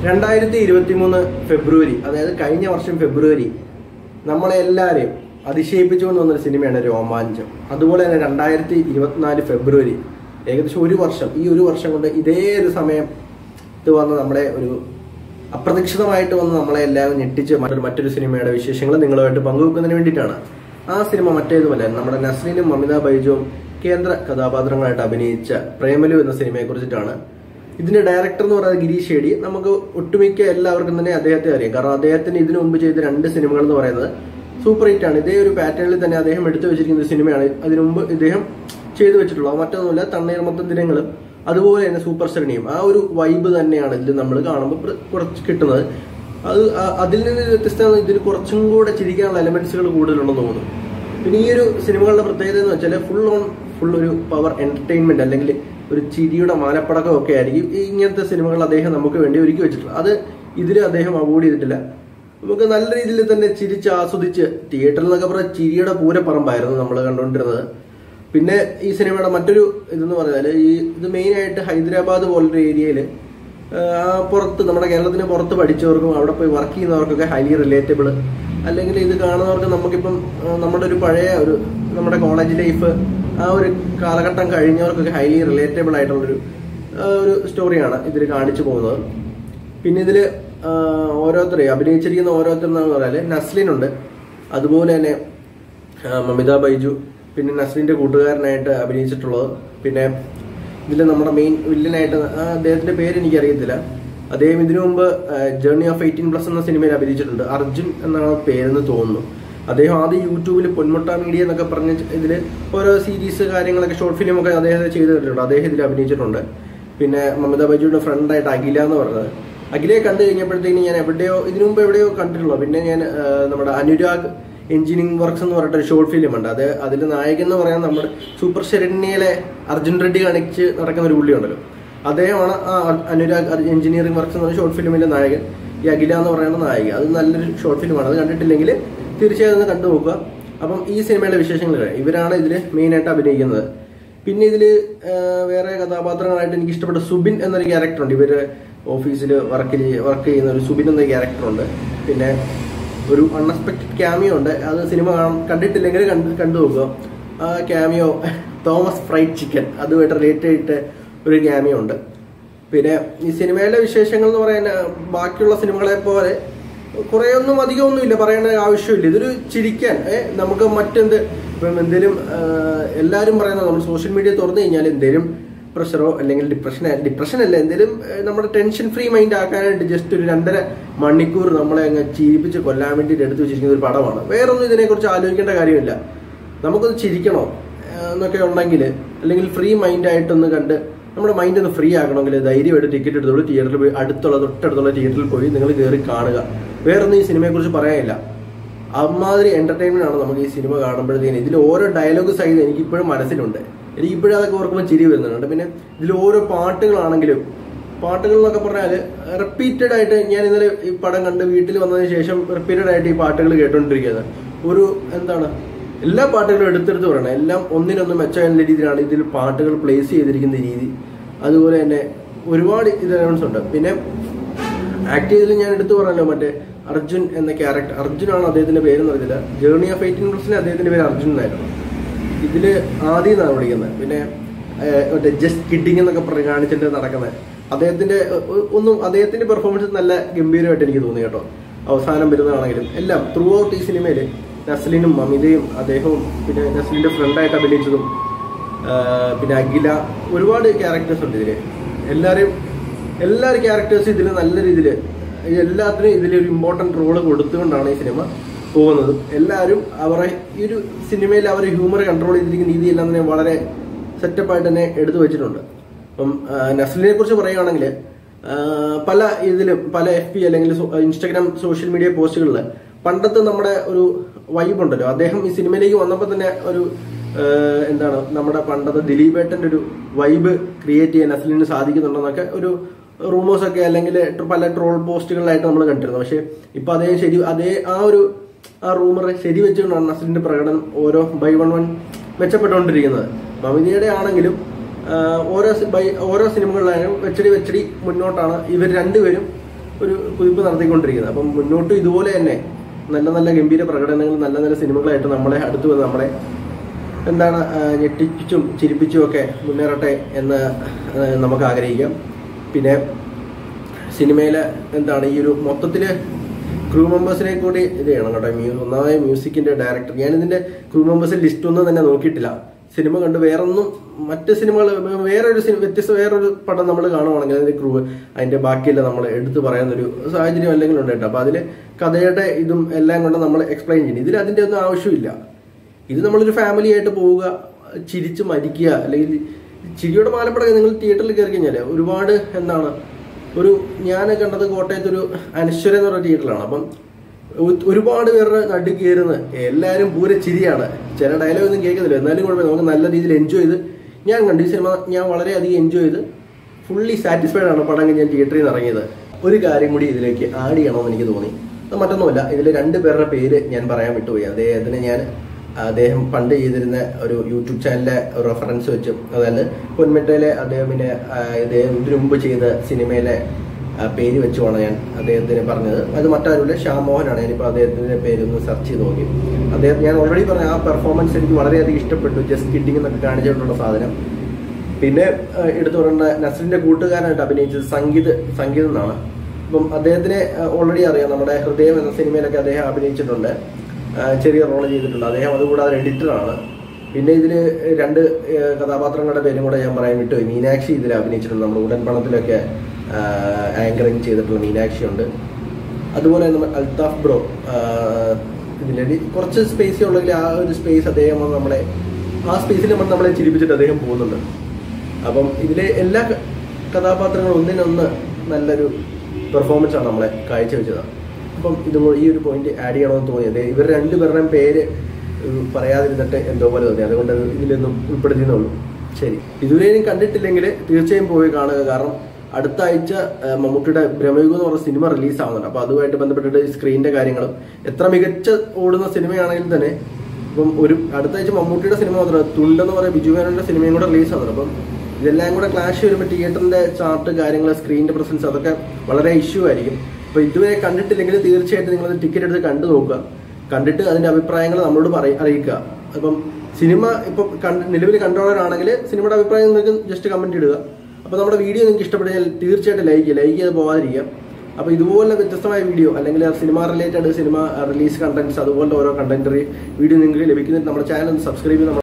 രണ്ടായിരത്തി ഇരുപത്തി മൂന്ന് ഫെബ്രുവരി അതായത് കഴിഞ്ഞ വർഷം ഫെബ്രുവരി നമ്മളെ എല്ലാവരെയും അതിശയിപ്പിച്ചുകൊണ്ട് വന്നൊരു സിനിമയാണ് രോമാഞ്ചം അതുപോലെ തന്നെ രണ്ടായിരത്തി ഇരുപത്തിനാല് ഫെബ്രുവരി ഏകദേശം ഒരു വർഷം ഈ ഒരു വർഷം കൊണ്ട് ഇതേ ഒരു സമയം ഇത് വന്ന് നമ്മളെ ഒരു അപ്രതീക്ഷിതമായിട്ട് വന്ന് നമ്മളെ എല്ലാവരും ഞെട്ടിച്ച് മറ്റൊരു മറ്റൊരു സിനിമയുടെ വിശേഷങ്ങൾ നിങ്ങളുമായിട്ട് പങ്കുവെക്കുന്നതിന് വേണ്ടിയിട്ടാണ് ആ സിനിമ മറ്റേതുമല്ല നമ്മുടെ നസ്രീനും മമിത ബൈജുവും കേന്ദ്ര കഥാപാത്രങ്ങളായിട്ട് അഭിനയിച്ച പ്രേമലു എന്ന സിനിമയെ കുറിച്ചിട്ടാണ് ഇതിന്റെ ഡയറക്ടർ എന്ന് പറയുന്നത് ഗിരീഷ് ഷേഡി നമുക്ക് ഒട്ടുമിക്ക എല്ലാവർക്കും തന്നെ അദ്ദേഹത്തെ അറിയാം കാരണം അദ്ദേഹത്തിന് ഇതിനു മുമ്പ് ചെയ്ത രണ്ട് സിനിമകൾ എന്ന് പറയുന്നത് സൂപ്പർ ഹിറ്റ് ആണ് ഇതേ ഒരു പാറ്റേണിൽ തന്നെ അദ്ദേഹം എടുത്തു വെച്ചിരിക്കുന്ന ഒരു സിനിമയാണ് അതിനു മുമ്പ് ഇദ്ദേഹം ചെയ്തു വെച്ചിട്ടുള്ളത് മറ്റൊന്നുമില്ല തണ്ണീർമത്തം ദിനങ്ങളും അതുപോലെ തന്നെ സൂപ്പർ ശ്രേണിയും ആ ഒരു വൈബ് തന്നെയാണ് ഇതിൽ നമ്മൾ കാണുമ്പോൾ പ്ര- കുറച്ച് കിട്ടുന്നത് അത് ആ- അതിൽ നിന്ന് വ്യത്യസ്തമാണ് ഇതിൽ കുറച്ചും കൂടെ ചിരിക്കാനുള്ള എലമെന്റ്സുകൾ കൂടുതലുണ്ടെന്ന് തോന്നുന്നു പിന്നെ ഈ ഒരു സിനിമകളുടെ പ്രത്യേകത എന്ന് വെച്ചാൽ ഫുൾ ഓൺ ഫുൾ ഒരു പവർ എന്റർടൈൻമെന്റ് അല്ലെങ്കിൽ ഒരു ചിരിയുടെ മാലപ്പടക്കം ഒക്കെ ആയിരിക്കും ഈ ഇങ്ങനത്തെ സിനിമകൾ അദ്ദേഹം നമുക്ക് വേണ്ടി ഒരുക്കി വെച്ചിട്ടുള്ളത് അത് ഇതിൽ അദ്ദേഹം അവോയ്ഡ് ചെയ്തിട്ടില്ല നമുക്ക് നല്ല രീതിയിൽ തന്നെ ചിരിച്ച് ആസ്വദിച്ച് തിയേറ്ററിൽ നിന്നൊക്കെ പറഞ്ഞ ചിരിയുടെ പൂരപ്പറമ്പായിരുന്നു നമ്മൾ കണ്ടുകൊണ്ടിരുന്നത് പിന്നെ ഈ സിനിമയുടെ മറ്റൊരു ഇതെന്ന് പറഞ്ഞാൽ ഈ ഇത് മെയിൻ ആയിട്ട് ഹൈദരാബാദ് പോലൊരു ഏരിയയിൽ പുറത്ത് നമ്മുടെ കേരളത്തിന് പുറത്ത് പഠിച്ചവർക്കും അവിടെ പോയി വർക്ക് ചെയ്യുന്നവർക്കൊക്കെ ഹൈലി റിലേറ്റബിൾ അല്ലെങ്കിൽ ഇത് കാണുന്നവർക്ക് നമുക്കിപ്പം ആ, നമ്മുടെ ഒരു പഴയ ഒരു നമ്മുടെ കോളേജ് ലൈഫ് ആ ഒരു കാലഘട്ടം കഴിഞ്ഞവർക്കൊക്കെ ഹൈലി റിലേറ്റബിൾ ആയിട്ടുള്ളൊരു ആ, ഒരു സ്റ്റോറിയാണ് ഇതിൽ കാണിച്ചു പോകുന്നത് പിന്നെ ഇതില് ഓരോരുത്തരെ അഭിനയിച്ചിരിക്കുന്ന ഓരോരുത്തരെന്ന് പറഞ്ഞാല് നസ്ലിൻ ഉണ്ട് അതുപോലെ തന്നെ ആ, മമിത ബൈജു പിന്നെ നസ്ലിന്റെ കൂട്ടുകാരനായിട്ട് അഭിനയിച്ചിട്ടുള്ളത് പിന്നെ ഇതിൽ നമ്മുടെ മെയിൻ വില്ലനായിട്ട് ആ, അദ്ദേഹത്തിന്റെ പേര് എനിക്ക് അറിയത്തില്ല അദ്ദേഹം ഇതിനു മുമ്പ് ജേർണി ഓഫ് എയ്റ്റീൻ പ്ലസ് എന്ന സിനിമയിൽ അഭിനയിച്ചിട്ടുണ്ട് അർജുൻ എന്നാണ് പേരെന്ന് തോന്നുന്നു അദ്ദേഹം ആദ്യം യൂട്യൂബിൽ പൊന്മുട്ട മീഡിയ എന്നൊക്കെ പറഞ്ഞ് ഇതിൽ ഓരോ സീരീസ് കാര്യങ്ങളൊക്കെ ഷോർട്ട് ഫിലിം ഒക്കെ അദ്ദേഹം ചെയ്ത് തന്നിട്ടുണ്ട് അദ്ദേഹം ഇതിൽ അഭിനയിച്ചിട്ടുണ്ട് പിന്നെ മമത ബൈജുവിന്റെ ഫ്രണ്ടായിട്ട് അഖില എന്ന് പറഞ്ഞത് അഖിലയെ കണ്ടു കഴിഞ്ഞപ്പോഴത്തേക്ക് ഞാൻ എവിടെയോ ഇതിനു മുമ്പ് എവിടെയോ കണ്ടിട്ടുള്ളൂ പിന്നെ ഞാൻ ആ, നമ്മുടെ അനുരാഗ് എഞ്ചിനീയറിംഗ് വർക്ക്സ് എന്ന് പറഞ്ഞിട്ട് ഒരു ഷോർട്ട് ഫിലിം ഉണ്ട് അത് അതിൽ നായകൻ എന്ന് പറയാൻ നമ്മുടെ സൂപ്പർ ശരണ്യയിലെ അർജുൻ റെഡ്ഡി കാണിച്ച് നടക്കുന്ന ഒരു പുള്ളി ഉണ്ടല്ലോ അദ്ദേഹമാണ് ആ അനുരാഗ് എഞ്ചിനീയറിംഗ് വർക്ക്സ് എന്ന് പറഞ്ഞ ഷോർട്ട് ഫിലിമിന്റെ നായകൻ ഈ അഖില എന്ന് പറയുന്ന നായിക അത് നല്ലൊരു ഷോർട്ട് ഫിലിമാണ് അത് കണ്ടിട്ടില്ലെങ്കിൽ തീർച്ചയായും ഒന്ന് കണ്ടു നോക്കുക അപ്പം ഈ സിനിമയുടെ വിശേഷങ്ങൾ കഴിയും ഇവരാണ് ഇതിൽ മെയിനായിട്ട് അഭിനയിക്കുന്നത് പിന്നെ ഇതിൽ വേറെ കഥാപാത്രങ്ങളായിട്ട് എനിക്ക് ഇഷ്ടപ്പെട്ട സുബിൻ എന്നൊരു ക്യാരക്ടർ ഉണ്ട് ഇവര് ഓഫീസിൽ വർക്ക് വർക്ക് ചെയ്യുന്ന ഒരു സുബിൻ എന്നൊരു ക്യാരക്ടർ ഉണ്ട് പിന്നെ ഒരു അൺഎക്സ്പെക്ടഡ് ക്യാമിയോ ഉണ്ട് അത് സിനിമ കാണാൻ കണ്ടിട്ടില്ലെങ്കിൽ കണ്ട് കണ്ടു നോക്കുക ആ ക്യാമിയോ തോമസ് ഫ്രൈഡ് ചിക്കൻ അതുമായിട്ട് റിലേറ്റ് ആയിട്ട് ഒരു ക്യാമിയോ ഉണ്ട് പിന്നെ ഈ സിനിമയിലെ വിശേഷങ്ങൾ എന്ന് പറയാൻ ബാക്കിയുള്ള സിനിമകളെ പോലെ കുറെ ഒന്നും അധികം ഒന്നും ഇല്ല പറയേണ്ട ആവശ്യമില്ല ഇതൊരു ചിരിക്കാൻ ഏ, നമുക്ക് മറ്റെന്ത് ഇപ്പം എന്തേലും ആ, എല്ലാവരും പറയുന്നത് നമ്മൾ സോഷ്യൽ മീഡിയ തുറന്നു കഴിഞ്ഞാൽ എന്തേലും പ്രഷറോ അല്ലെങ്കിൽ ഡിപ്രഷൻ ഡിപ്രഷൻ അല്ല എന്തേലും ഏ, നമ്മുടെ ടെൻഷൻ ഫ്രീ മൈൻഡ് ആക്കാനായിട്ട് ജസ്റ്റ് ഒരു രണ്ടര മണിക്കൂർ നമ്മളെ അങ്ങ് ചിരിപ്പിച്ച് കൊല്ലാൻ വേണ്ടിയിട്ട് എടുത്തു വെച്ചിരിക്കുന്ന ഒരു പടമാണ് വേറൊന്നും ഇതിനെക്കുറിച്ച് ആലോചിക്കേണ്ട കാര്യമില്ല നമുക്കൊന്ന് ചിരിക്കണോ ആ, എന്നൊക്കെ ഉണ്ടെങ്കിൽ അല്ലെങ്കിൽ ഫ്രീ മൈൻഡ് ആയിട്ടൊന്ന് കണ്ട് നമ്മുടെ മൈൻഡ് ഒന്ന് ഫ്രീ ആക്കണമെങ്കിൽ ധൈര്യമായിട്ട് ടിക്കറ്റ് എടുത്തോളൂ തിയേറ്ററിൽ പോയി അടുത്തുള്ള തൊട്ടടുത്തുള്ള തിയേറ്ററിൽ പോയി നിങ്ങൾ കയറി കാണുക വേറൊന്നും ഈ സിനിമയെ കുറിച്ച് പറയാനില്ല അമ്മാതിരി എന്റർടൈൻമെന്റ് ആണ് നമുക്ക് ഈ സിനിമ കാണുമ്പോഴത്തേക്കും ഇതിൽ ഓരോ ഡയലോഗ് സൈഡ് എനിക്ക് ഇപ്പോഴും മനസ്സിലുണ്ട് എനിക്ക് ഇപ്പോഴും അതൊക്കെ ഓർക്കുമ്പോൾ ചിരി വരുന്നുണ്ട് പിന്നെ ഇതിൽ ഓരോ പാട്ടുകളാണെങ്കിലും പാട്ടുകൾ എന്നൊക്കെ പറഞ്ഞാൽ റിപ്പീറ്റഡ് ആയിട്ട് ഞാൻ ഇന്നലെ ഈ പടം കണ്ട് വീട്ടിൽ വന്നതിന് ശേഷം റിപ്പീറ്റഡ് ആയിട്ട് ഈ പാട്ടുകൾ കേട്ടോണ്ടിരിക്കുന്നത് ഒരു എന്താണ് എല്ലാ പാട്ടുകളും എടുത്തെടുത്ത് പറയണം എല്ലാം ഒന്നിനൊന്നും മെച്ചമായ രീതിയിലാണ് ഇതിൽ പാട്ടുകൾ പ്ലേസ് ചെയ്തിരിക്കുന്ന രീതി അതുപോലെ തന്നെ ഒരുപാട് ഇത് എലമെന്റ്സ് ഉണ്ട് പിന്നെ ആക്ട് ചെയ്തതിൽ ഞാൻ എടുത്തു പറഞ്ഞല്ലോ മറ്റേ അർജുൻ എന്ന ക്യാരക്ടർ അർജുനാണ് അദ്ദേഹത്തിന്റെ പേരെന്ന് അറിയില്ല ജേർണി ഓഫ് എയ്റ്റീൻ പ്ലസിന് അദ്ദേഹത്തിന്റെ പേര് അർജുൻ എന്നായിരുന്നു ഇതില് ആദ്യം എന്നാണ് വിളിക്കുന്നത് പിന്നെ ഏഹ്, മറ്റേ ജസ്റ്റ് കിഡിങ് എന്നൊക്കെ പറഞ്ഞ് കാണിച്ചിട്ട് നടക്കുന്നത് അദ്ദേഹത്തിന്റെ ഒ- ഒ- ഒന്നും അദ്ദേഹത്തിന്റെ പെർഫോമൻസ് നല്ല ഗംഭീരമായിട്ട് എനിക്ക് തോന്നി കേട്ടോ അവസാനം വരുന്നതാണെങ്കിലും എല്ലാം ത്രൂ ഔട്ട് ഈ സിനിമയിൽ നസ്ലിനും മമിതയും അദ്ദേഹവും പിന്നെ നസ്ലിന്റെ ഫ്രണ്ടായിട്ട് അഭിനയിച്ചതും ആഹ് പിന്നെ അഖില ഒരുപാട് ക്യാരക്ടേഴ്സ് ഉണ്ട് ഇതില് എല്ലാവരും എല്ലാവരും ക്യാരക്ടേഴ്സ് ഇതിൽ നല്ല രീതിയിൽ എല്ലാത്തിനും ഇതിലൊരു ഇമ്പോർട്ടന്റ് റോള് കൊടുത്തുകൊണ്ടാണ് ഈ സിനിമ പോകുന്നത് എല്ലാവരും അവരെ ഈ ഒരു സിനിമയിൽ അവർ ഹ്യൂമർ കൺട്രോൾ ചെയ്തിരിക്കുന്ന രീതിയെല്ലാം തന്നെ വളരെ സെറ്റപ്പായിട്ട് തന്നെ എടുത്തു വെച്ചിട്ടുണ്ട് അപ്പം ആ, നസ്ലിനെ കുറിച്ച് പറയുകയാണെങ്കിൽ ആ, പല ഇതിലും പല എഫ് പി അല്ലെങ്കിൽ സോ- ഇൻസ്റ്റാഗ്രാം സോഷ്യൽ മീഡിയ പോസ്റ്റുകളിൽ പണ്ടത്തെ നമ്മുടെ ഒരു വൈബ് ഉണ്ടല്ലോ അദ്ദേഹം ഈ സിനിമയിലേക്ക് വന്നപ്പോൾ തന്നെ ഒരു ആ, എന്താണ് നമ്മുടെ പണ്ടത്തെ ദിലീപേട്ടന്റെ ഒരു വൈബ് ക്രിയേറ്റ് ചെയ്യാൻ നസ്ലിന് സാധിക്കുന്നുണ്ടെന്നൊക്കെ ഒരു റൂമേഴ്സ് ഒക്കെ അല്ലെങ്കിൽ പല ട്രോൾ പോസ്റ്റുകളിലായിട്ട് നമ്മൾ കണ്ടിരുന്നു പക്ഷെ ഇപ്പൊ അതേ ശരി അതേ ആ ഒരു ആ റൂമർ ശരി വെച്ചുകൊണ്ടാണ് നസ്ലിന്റെ പ്രകടനം ഓരോ ബൈ വൺ വൺ മെച്ചപ്പെട്ടുകൊണ്ടിരിക്കുന്നത് മമിതയുടെ ആണെങ്കിലും ആ, ഓരോ സി- ബൈ ഓരോ സിനിമകളിലായാലും വെച്ചടി വെച്ചടി മുന്നോട്ടാണ് ഇവർ രണ്ടുപേരും ഒരു കുതിപ്പ് നടത്തിക്കൊണ്ടിരിക്കുന്നത് അപ്പം മുന്നോട്ട് ഇതുപോലെ തന്നെ നല്ല നല്ല ഗംഭീര പ്രകടനങ്ങൾ നല്ല നല്ല സിനിമകളായിട്ട് നമ്മളെ അടുത്ത് വന്ന് നമ്മളെ എന്താണ് ആ, ഞെട്ടിപ്പിച്ചും ചിരിപ്പിച്ചും ഒക്കെ മുന്നേറട്ടെ എന്ന് ആ, നമുക്ക് ആഗ്രഹിക്കാം പിന്നെ സിനിമയിലെ എന്താണ് ഈ ഒരു മൊത്തത്തില് ക്രൂ മെമ്പേഴ്സിനെ കൂടി ഇത് ചെയ്യണം കേട്ടോ മ്യൂ ഒന്നാമത് മ്യൂസിക്കിന്റെ ഡയറക്ടർ ഞാൻ ഇതിന്റെ ക്രൂ മെമ്പേഴ്സിന്റെ ലിസ്റ്റ് ഒന്നും തന്നെ നോക്കിയിട്ടില്ല സിനിമ കണ്ട് വേറൊന്നും മറ്റ് സിനിമകൾ വേറൊരു സിനിമ വ്യത്യസ്ത വേറൊരു പടം നമ്മൾ കാണുവാണെങ്കിൽ അതിന്റെ ക്രൂ അതിന്റെ ബാക്കിയല്ല നമ്മൾ എടുത്തു പറയുന്ന ഒരു സാഹചര്യം അല്ലെങ്കിൽ ഉണ്ട് കേട്ടോ അപ്പൊ അതില് കഥയുടെ ഇതും എല്ലാം കൊണ്ട് നമ്മൾ എക്സ്പ്ലെയിൻ ചെയ്യും ഇതിൽ അതിന്റെ ഒന്നും ആവശ്യമില്ല ഇത് നമ്മളൊരു ഫാമിലി ആയിട്ട് പോവുക ചിരിച്ച് മരിക്കുക അല്ലെങ്കിൽ ചിരിയുടെ മാലപ്പടക്കം നിങ്ങൾ തിയേറ്ററിൽ കയറി കഴിഞ്ഞാൽ ഒരുപാട് എന്താണ് ഒരു ഞാൻ കണ്ടത് കോട്ടയത്ത് ഒരു അനശ്വര എന്ന് പറഞ്ഞ തിയേറ്ററിലാണ് അപ്പം ഒ- ഒരുപാട് പേരുടെ നടുക്ക് കയറുന്ന എല്ലാവരും പൂരെ ചിരിയാണ് ചില ഡയലോഗ് ഒന്നും കേൾക്കുന്നില്ല എന്നാലും കുഴപ്പമില്ല നമുക്ക് നല്ല രീതിയിൽ എൻജോയ് ചെയ്ത് ഞാൻ കണ്ടു ഈ സിനിമ ഞാൻ വളരെയധികം എൻജോയ് ചെയ്ത് ഫുള്ളി സാറ്റിസ്ഫൈഡ് ആണ് പടം കഴിഞ്ഞ് ഞാൻ തിയേറ്ററിൽ നിന്ന് ഇറങ്ങിയത് ഒരു കാര്യം കൂടി ഇതിലേക്ക് ആഡ് ചെയ്യണമെന്ന് എനിക്ക് തോന്നി അത് മറ്റൊന്നുമല്ല ഇതിൽ രണ്ട് പേരുടെ പേര് ഞാൻ പറയാൻ വിട്ടുപോയി അദ്ദേഹത്തിന് ഞാൻ അദ്ദേഹം പണ്ട് ചെയ്തിരുന്ന ഒരു യൂട്യൂബ് ചാനലിലെ റെഫറൻസ് വെച്ചും അതായത് പൊന്മെട്ടയിലെ അദ്ദേഹത്തിന് ആ, ഇദ്ദേഹം ഇതിനു മുമ്പ് ചെയ്ത സിനിമയിലെ ആ, പേര് വെച്ചുമാണ് ഞാൻ അദ്ദേഹത്തിന് പറഞ്ഞത് അത് മറ്റാരുമില്ല ഷ്യാം മോഹനാണ് ഞാനിപ്പോൾ അദ്ദേഹത്തിന്റെ പേരൊന്ന് സെർച്ച് ചെയ്ത് നോക്കി അദ്ദേഹം ഞാൻ ഓൾറെഡി പറഞ്ഞ ആ പെർഫോമൻസ് എനിക്ക് വളരെയധികം ഇഷ്ടപ്പെട്ടു ജസ്റ്റ് കിഡിങ് എന്നൊക്കെ കാണിച്ചിട്ടുള്ള സാധനം പിന്നെ ആ, എടുത്തു പറയേണ്ട നസറിന്റെ കൂട്ടുകാരനായിട്ട് അഭിനയിച്ചത് സംഗീത് സംഗീത് എന്നാണ് അപ്പം അദ്ദേഹത്തിനെ ഓൾറെഡി അറിയാം നമ്മുടെ ഹൃദയം എന്ന സിനിമയിലൊക്കെ അദ്ദേഹം അഭിനയിച്ചിട്ടുണ്ട് ആ, ചെറിയ റോൾ ചെയ്തിട്ടുണ്ട് അദ്ദേഹം അതുകൂടാതെ എഡിറ്ററാണ് പിന്നെ ഇതിൽ രണ്ട് ആ, കഥാപാത്രങ്ങളുടെ പേരും കൂടെ ഞാൻ പറയാൻ വിട്ടുപോയി മീനാക്ഷി ഇതിൽ അഭിനയിച്ചിട്ടുണ്ട് നമ്മുടെ ഉടൻ പണത്തിലൊക്കെ ആങ്കറിങ് ചെയ്തിട്ടുള്ള മീനാക്ഷി ഉണ്ട് അതുപോലെ നമ്മൾ അൽത്താഫ് ബ്രോ ഇതിൽ കുറച്ച് സ്പേസ് ഉള്ളെങ്കിൽ ആ ഒരു സ്പേസ് അദ്ദേഹം വന്ന് നമ്മളെ ആ സ്പേസിൽ നമ്മൾ നമ്മളെ ചിരിപ്പിച്ചിട്ട് അദ്ദേഹം പോകുന്നുണ്ട് അപ്പം ഇതിലെ എല്ലാ ക- കഥാപാത്രങ്ങളും ഒന്നിനൊന്ന് നല്ലൊരു പെർഫോമൻസ് ആണ് നമ്മളെ കാഴ്ചവെച്ചത് അപ്പം ഇതും കൂടി ഈ ഒരു പോയിന്റ് ആഡ് ചെയ്യണമെന്ന് തോന്നിയത് ഇവർ രണ്ടുപേരുടെയും പേര് ഏഹ്, പറയാതിരുന്നിട്ട് എന്തോ പോലെ തോന്നി അതുകൊണ്ട് അത് ഇതിലൊന്നും ഉൾപ്പെടുത്തിയെന്നുള്ളൂ ശരി ഇതുവരെയും കണ്ടിട്ടില്ലെങ്കിൽ തീർച്ചയായും പോയി കാണുക കാരണം അടുത്ത ആഴ്ച ആ, മമ്മൂട്ടിയുടെ ഭ്രമയുഗം എന്ന് പറഞ്ഞ സിനിമ റിലീസ് ആവുന്നുണ്ട് അപ്പൊ അതുമായിട്ട് ബന്ധപ്പെട്ടിട്ട് സ്ക്രീനിന്റെ കാര്യങ്ങളും എത്ര മികച്ച ഓടുന്ന സിനിമയാണെങ്കിൽ തന്നെ ഇപ്പം ഒരു അടുത്ത ആഴ്ച മമ്മൂട്ടിയുടെ സിനിമ മാത്രമല്ല തുണ്ടെന്ന് പറയുന്ന ബിജു മേനോന്റെ സിനിമയും കൂടെ റിലീസ് ആവുന്നുണ്ട് അപ്പം ഇതെല്ലാം കൂടെ ക്ലാഷ് വരുമ്പോൾ തിയേറ്ററിന്റെ ചാർട്ട് കാര്യങ്ങൾ സ്ക്രീനിന്റെ പ്രസൻസ് അതൊക്കെ വളരെ ഇഷ്യൂ ആയിരിക്കും അപ്പൊ ഇതുവരെ കണ്ടിട്ടില്ലെങ്കിൽ തീർച്ചയായിട്ടും നിങ്ങൾ ടിക്കറ്റ് എടുത്ത് കണ്ടു നോക്കുക കണ്ടിട്ട് അതിന്റെ അഭിപ്രായങ്ങൾ നമ്മളോട് പറയ അറിയിക്കുക അപ്പം സിനിമ ഇപ്പൊ കണ്ട് നിലവിൽ കണ്ടോളാണെങ്കിൽ സിനിമയുടെ അഭിപ്രായം നിങ്ങൾക്ക് ജസ്റ്റ് കമന്റ് ഇടുക അപ്പൊ നമ്മുടെ വീഡിയോ നിങ്ങൾക്ക് ഇഷ്ടപ്പെട്ടാൽ തീർച്ചയായിട്ടും ലൈക്ക് ചെയ്യുക ലൈക്ക് ചെയ്ത് പോകാതിരിക്കുക അപ്പൊ ഇതുപോലെ വ്യത്യസ്തമായ വീഡിയോ അല്ലെങ്കിൽ cinema related cinema release contents അതുപോലെ ഓരോ കണ്ടന്ററി വീഡിയോ നിങ്ങൾക്ക് ലഭിക്കുന്നതിന് നമ്മുടെ ചാനൽ സബ്സ്ക്രൈബ് ചെയ്ത് നമ്മുടെ